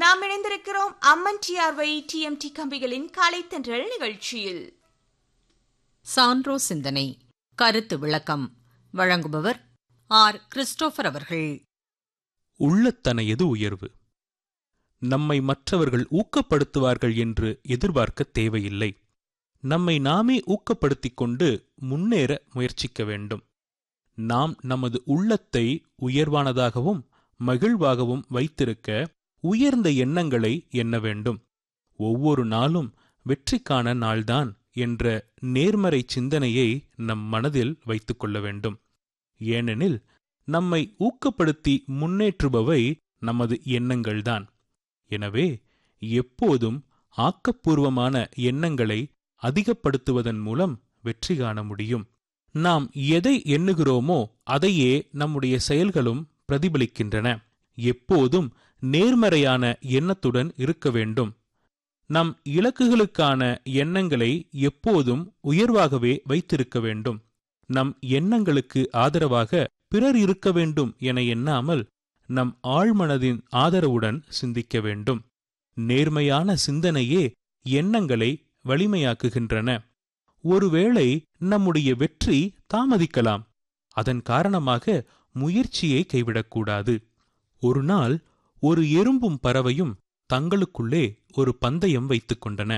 நாம் இணைந்திருக்கிறோம் அம்மன் டிஆர்வை டிஎம்டி கம்பிகளின் கலைத்தன்றல் நிகழ்ச்சியில் சான்றோ சிந்தனை கருத்து விளக்கம் வழங்குபவர் ஆர் கிறிஸ்டோபர் அவர்கள் உள்ளத்தனையது உயர்வு நம்மை மற்றவர்கள் ஊக்கப்படுத்துவார்கள் என்று எதிர்பார்க்க தேவையில்லை நம்மை நாமே ஊக்கப்படுத்திக் கொண்டு முன்னேற முயற்சிக்க வேண்டும் நாம் நமது உள்ளத்தை உயர்வானதாகவும் மகிழ்வாகவும் வைத்திருக்க உயர்ந்த எண்ணங்களை எண்ண வேண்டும் ஒவ்வொரு நாளும் வெற்றிக்கான நாள்தான் என்ற நேர்மறை சிந்தனையை நம் மனதில் வைத்துக் கொள்ள வேண்டும் ஏனெனில் நம்மை ஊக்கப்படுத்தி முன்னேற்றுபவை நமது எண்ணங்கள்தான் எனவே எப்போதும் ஆக்கப்பூர்வமான எண்ணங்களை அதிகப்படுத்துவதன் மூலம் வெற்றி காண முடியும் நாம் எதை எண்ணுகிறோமோ அதையே நம்முடைய செயல்களும் பிரதிபலிக்கின்றன எப்போதும் நேர்மறையான எண்ணத்துடன் இருக்க வேண்டும் நம் இலக்குகளுக்கான எண்ணங்களை எப்போதும் உயர்வாகவே வைத்திருக்க வேண்டும் நம் எண்ணங்களுக்கு ஆதரவாக பிறர் இருக்க வேண்டும் என எண்ணாமல் நம் ஆழ்மனதின் ஆதரவுடன் சிந்திக்க வேண்டும் நேர்மையான சிந்தனையே எண்ணங்களை வலிமையாக்குகின்றன ஒருவேளை நம்முடைய வெற்றி தாமதிக்கலாம் அதன் காரணமாக முயற்சியை கைவிடக்கூடாது ஒரு நாள் ஒரு எறும்பும் பறவையும் தங்களுக்குள்ளே ஒரு பந்தயம் வைத்துக் கொண்டன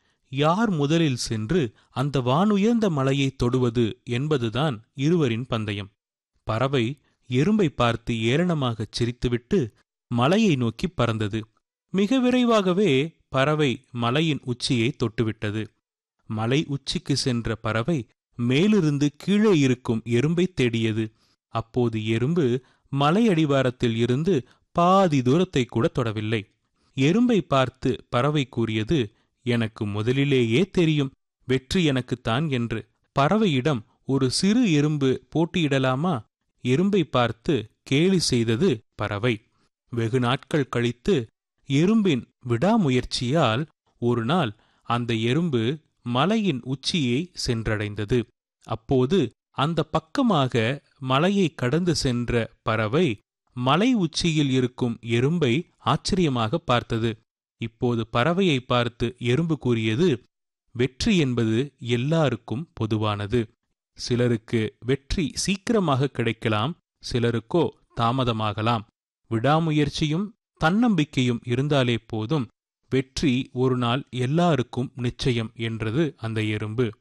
யார் முதலில் சென்று அந்த வானுயர்ந்த மலையை தொடுவது என்பதுதான் இருவரின் பந்தயம் பறவை எறும்பை பார்த்து ஏளனமாகச் சிரித்துவிட்டு மலையை நோக்கி பறந்தது மிக விரைவாகவே பறவை மலையின் உச்சியை தொட்டுவிட்டது மலை உச்சிக்கு சென்ற பறவை மேலிருந்து கீழே இருக்கும் எறும்பை தேடியது அப்போது எறும்பு மலை அடிவாரத்தில் இருந்து பாதி தூரத்தை கூட தொடவில்லை எறும்பை பார்த்து பறவை கூறியது எனக்கு முதலிலேயே தெரியும் வெற்றி எனக்குத்தான் என்று பறவையிடம் ஒரு சிறு எறும்பு போட்டியிடலாமா எறும்பை பார்த்து கேலி செய்தது பறவை வெகு நாட்கள் கழித்து எறும்பின் விடாமுயற்சியால் ஒரு நாள் அந்த எறும்பு மலையின் உச்சியை சென்றடைந்தது அப்போது அந்த பக்கமாக மலையை கடந்து சென்ற பறவை மலை உச்சியில் இருக்கும் எறும்பை ஆச்சரியமாக பார்த்தது இப்போது பறவையை பார்த்து எறும்பு கூறியது வெற்றி என்பது எல்லாருக்கும் பொதுவானது சிலருக்கு வெற்றி சீக்கிரமாக கிடைக்கலாம் சிலருக்கோ தாமதமாகலாம் விடாமுயற்சியும் தன்னம்பிக்கையும் இருந்தாலே போதும் வெற்றி ஒரு நாள் எல்லாருக்கும் நிச்சயம் என்றது அந்த எறும்பு